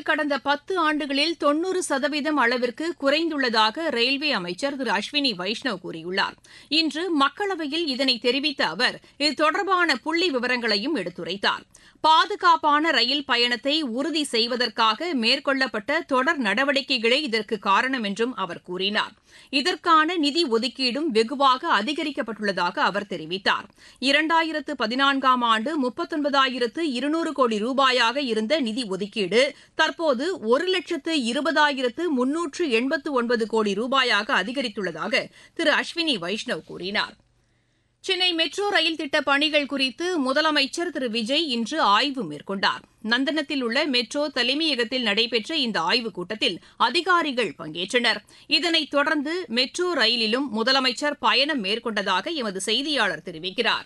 கடந்த பத்து ஆண்டுகளில் தொன்னூறு சதவீதம் அளவிற்கு குறைந்துள்ளதாக ரயில்வே அமைச்சர் திரு அஸ்வினி வைஷ்ணவ் கூறியுள்ளார் இன்று மக்களவையில் இதனை தெரிவித்த அவர் இது தொடர்பான புள்ளி விவரங்களையும் எடுத்துரைத்தார் பாதுகாப்பான ரயில் பயணத்தை உறுதி செய்வதற்காக மேற்கொள்ளப்பட்ட தொடர் நடவடிக்கைகளே இதற்கு காரணம் என்றும் அவர் கூறினார் இதற்கான நிதி ஒதுக்கீடும் வெகுவாக அதிகரிக்கப்பட்டுள்ளதாக அவர் தெரிவித்தார் இரண்டாயிரத்து பதினான்காம் ஆண்டு முப்பத்தொன்பதாயிரத்து இருநூறு கோடி ரூபாயாக இருந்த நிதி ஒதுக்கீடு தற்போது ஒரு லட்சத்து இருபதாயிரத்து முன்னூற்று எண்பத்து ஒன்பது கோடி ரூபாயாக அதிகரித்துள்ளதாக திரு அஸ்வினி வைஷ்ணவ் கூறினார் சென்னை மெட்ரோ ரயில் திட்ட பணிகள் குறித்து முதலமைச்சர் திரு விஜய் இன்று ஆய்வு மேற்கொண்டார் நந்தனத்தில் உள்ள மெட்ரோ தலைமையகத்தில் நடைபெற்ற இந்த ஆய்வுக் கூட்டத்தில் அதிகாரிகள் பங்கேற்றனர் இதனைத் தொடர்ந்து மெட்ரோ ரயிலிலும் முதலமைச்சர் பயணம் மேற்கொண்டதாக எமது செய்தியாளர் தெரிவிக்கிறார்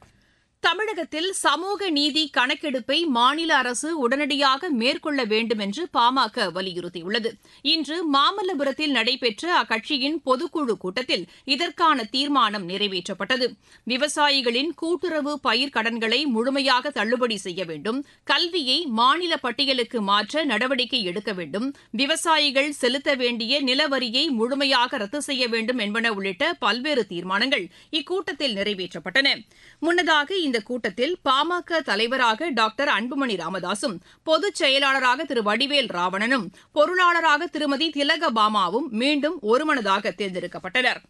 தமிழகத்தில் சமூக நீதி கணக்கெடுப்பை மாநில அரசு உடனடியாக மேற்கொள்ள வேண்டும் என்று பாமக வலியுறுத்தியுள்ளது இன்று மாமல்லபுரத்தில் நடைபெற்ற அக்கட்சியின் பொதுக்குழு கூட்டத்தில் இதற்கான தீர்மானம் நிறைவேற்றப்பட்டது விவசாயிகளின் கூட்டுறவு பயிர் கடன்களை முழுமையாக தள்ளுபடி செய்ய வேண்டும் கல்வியை மாநில பட்டியலுக்கு மாற்ற நடவடிக்கை எடுக்க வேண்டும் விவசாயிகள் செலுத்த வேண்டிய நிலவரியை முழுமையாக ரத்து செய்ய வேண்டும் என்பன உள்ளிட்ட பல்வேறு தீர்மானங்கள் இக்கூட்டத்தில் நிறைவேற்றப்பட்டன முன்னதாக இந்த கூட்டத்தில் பாமக தலைவராக டாக்டர் அன்புமணி ராமதாசும் பொதுச் செயலாளராக திரு வடிவேல் ராவணனும் பொருளாளராக திருமதி திலகபாமாவும் மீண்டும் ஒருமனதாக தேர்ந்தெடுக்கப்பட்டனர்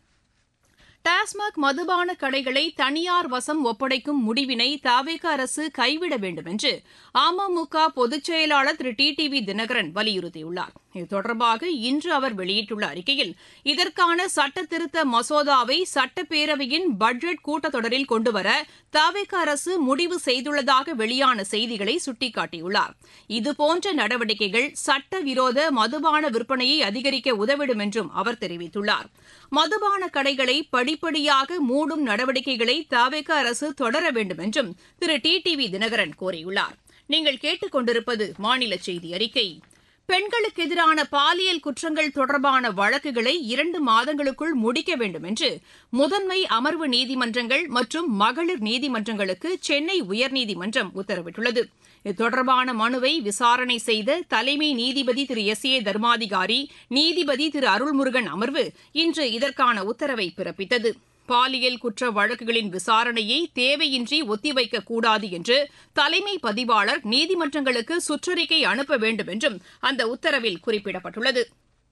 டாஸ்மாக் மதுபான கடைகளை தனியார் வசம் ஒப்படைக்கும் முடிவினை தாவேக அரசு கைவிட வேண்டும் என்று அமமுக பொதுச் செயலாளர் Thiru T T V Dhinakaran வலியுறுத்தியுள்ளார் இது தொடர்பாக இன்று அவர் வெளியிட்டுள்ள அறிக்கையில் இதற்கான சட்ட திருத்த மசோதாவை சட்டப்பேரவையின் பட்ஜெட் கூட்டத்தொடரில் கொண்டுவர தாவேக அரசு முடிவு செய்துள்ளதாக வெளியான செய்திகளை சுட்டிக்காட்டியுள்ளார் இதுபோன்ற நடவடிக்கைகள் சட்டவிரோத மதுபான விற்பனையை அதிகரிக்க உதவிடும் என்றும் அவர் தெரிவித்துள்ளார் மதுபான கடைகளை படிப்படியாக மூடும் நடவடிக்கைகளை தாவேக அரசு தொடர வேண்டும் என்றும் Thiru T T V Dhinakaran கோரியுள்ளார் நீங்கள் கேட்டுக் கொண்டிருப்பது மாநில செய்தி அறிக்கை பெண்களுக்கு எதிரான பாலியல் குற்றங்கள் தொடர்பான வழக்குகளை இரண்டு மாதங்களுக்குள் முடிக்க வேண்டும் என்று முதன்மை அமர்வு நீதிமன்றங்கள் மற்றும் மகளிர் நீதிமன்றங்களுக்கு சென்னை உயர்நீதிமன்றம் உத்தரவிட்டுள்ளது இது தொடர்பான மனுவை விசாரணை செய்த தலைமை நீதிபதி திரு எஸ் ஏ தர்மாதிகாரி நீதிபதி திரு அருள்முருகன் அமர்வு இன்று இதற்கான உத்தரவை பிறப்பித்தது பாலியல் குற்ற வழக்குகளின் விசாரணையை தேவையின்றி ஒத்திவைக்கக் கூடாது என்று தலைமை பதிவாளர் நீதிமன்றங்களுக்கு சுற்றறிக்கை அனுப்ப வேண்டும் என்றும் அந்த உத்தரவில் குறிப்பிடப்பட்டுள்ளது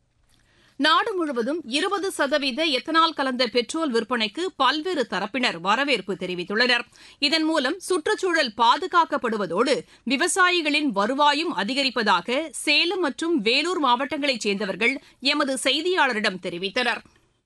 நாடு முழுவதும் இருபது சதவீத எத்தனால் கலந்த பெட்ரோல் விற்பனைக்கு பல்வேறு தரப்பினர் வரவேற்பு தெரிவித்துள்ளனர் இதன் மூலம் சுற்றுச்சூழல் பாதுகாக்கப்படுவதோடு விவசாயிகளின் வருவாயும் அதிகரிப்பதாக சேலம் மற்றும் வேலூர் மாவட்டங்களைச் சேர்ந்தவர்கள் எமது செய்தியாளரிடம் தெரிவித்தனர்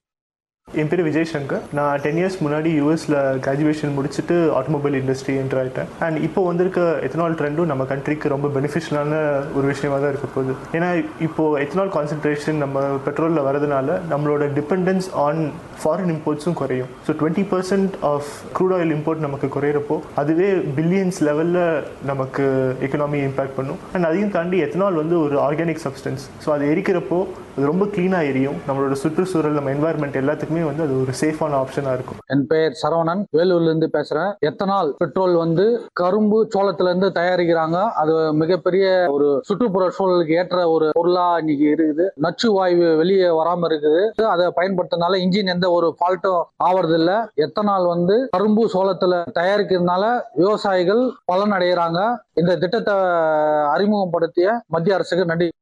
என் பேர் விஜய் சங்கர் நான் டென் இயர்ஸ் முன்னாடி யூஎஸில் கிராஜுவேஷன் முடிச்சுட்டு ஆட்டோமொபைல் இண்டஸ்ட்ரி என்டர் ஆகிட்டேன் அண்ட் இப்போ வந்திருக்க எத்தனால் ட்ரெண்டும் நம்ம கண்ட்ரிக்கு ரொம்ப பெனிஃபிஷியலான ஒரு விஷயமா தான் இருக்க போகுது ஏன்னா இப்போ எத்தனால் கான்சன்ட்ரேஷன் நம்ம பெட்ரோலில் வரதுனால நம்மளோட டிபெண்டன்ஸ் ஆன் ஃபாரின் இம்போர்ட்ஸும் குறையும் so twenty percent of crude oil import நமக்கு குறையிறப்போ அதுவே பில்லியன்ஸ் லெவலில் நமக்கு எக்கனாமி இம்பேக்ட் பண்ணும் அண்ட் அதையும் தாண்டி எத்தனால் வந்து ஒரு ஆர்கானிக் சப்ஸ்டன்ஸ் ஸோ அது எரிக்கிறப்போ அது ரொம்ப க்ளீனாக எரியும் நம்மளோட சுற்றுச்சூழல் நம்ம என்வாயர்மெண்ட் எல்லாத்துக்குமே வந்து அது ஒரு சேஃபான ஆப்ஷனாக இருக்கும் என் பெயர் சரவணன் வேலூர்ல இருந்து பேசுறேன் எத்தனால் பெட்ரோல் வந்து கரும்பு சோளத்துல இருந்து தயாரிக்கிறாங்க அது மிகப்பெரிய ஒரு சுற்றுப்புற சூழலுக்கு ஏற்ற ஒரு பொருளா இன்னைக்கு இருக்குது நச்சு வாயு வெளியே வராம இருக்குது அதை பயன்படுத்தினால இன்ஜின் எந்த ஒரு ஃபால்ட்டும் ஆவறது இல்ல எத்தனால் வந்து கரும்பு சோளத்துல தயாரிக்கிறதுனால விவசாயிகள் பலன் அடைகிறாங்க இந்த திட்டத்தை அறிமுகப்படுத்திய மத்திய அரசுக்கு நன்றி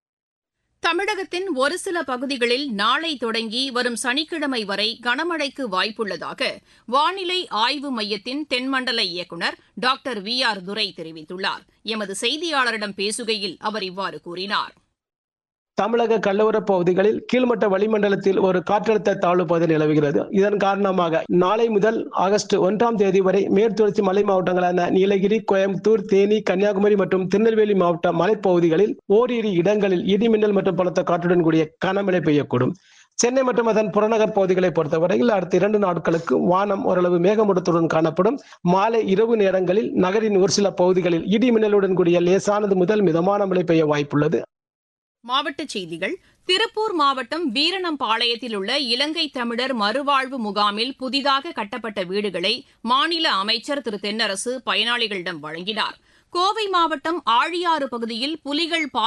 தமிழகத்தின் ஒரு சில பகுதிகளில் நாளை தொடங்கி வரும் சனிக்கிழமை வரை கனமழைக்கு வாய்ப்புள்ளதாக வானிலை ஆய்வு மையத்தின் தென்மண்டல இயக்குநர் டாக்டர் வி ஆர் துரை தெரிவித்துள்ளார் எமது செய்தியாளரிடம் பேசுகையில் அவர் இவ்வாறு கூறினார் தமிழக கடலோரப் பகுதிகளில் கீழ்மட்ட வளிமண்டலத்தில் ஒரு காற்றழுத்த தாழ்வு பகுதி நிலவுகிறது இதன் காரணமாக நாளை முதல் ஆகஸ்ட் ஒன்றாம் தேதி வரை மேற்குத்தொடர்ச்சி மலை மாவட்டங்களான நீலகிரி கோயம்புத்தூர் தேனி கன்னியாகுமரி மற்றும் திருநெல்வேலி மாவட்ட மலைப்பகுதிகளில் ஓரிரு இடங்களில் இடிமின்னல் மற்றும் பலத்த காற்றுடன் கூடிய கனமழை பெய்யக்கூடும் சென்னை மற்றும் அதன் புறநகர் பகுதிகளை பொறுத்தவரையில் அடுத்த இரண்டு நாட்களுக்கு வானம் ஓரளவு மேகமூட்டத்துடன் காணப்படும் மாலை இரவு நேரங்களில் நகரின் ஒரு சில பகுதிகளில் இடி மின்னலுடன் கூடிய லேசானது முதல் மிதமான மழை பெய்ய வாய்ப்புள்ளது மாவட்டச் செய்திகள் திருப்பூர் மாவட்டம் வீரணம்பாளையத்தில் உள்ள இலங்கை தமிழர் மறுவாழ்வு முகாமில் புதிதாக கட்டப்பட்ட வீடுகளை மாநில அமைச்சர் திரு தென்னரசு பயனாளிகளிடம் வழங்கினார் கோவை மாவட்டம் ஆழியாறு பகுதியில் புலிகள்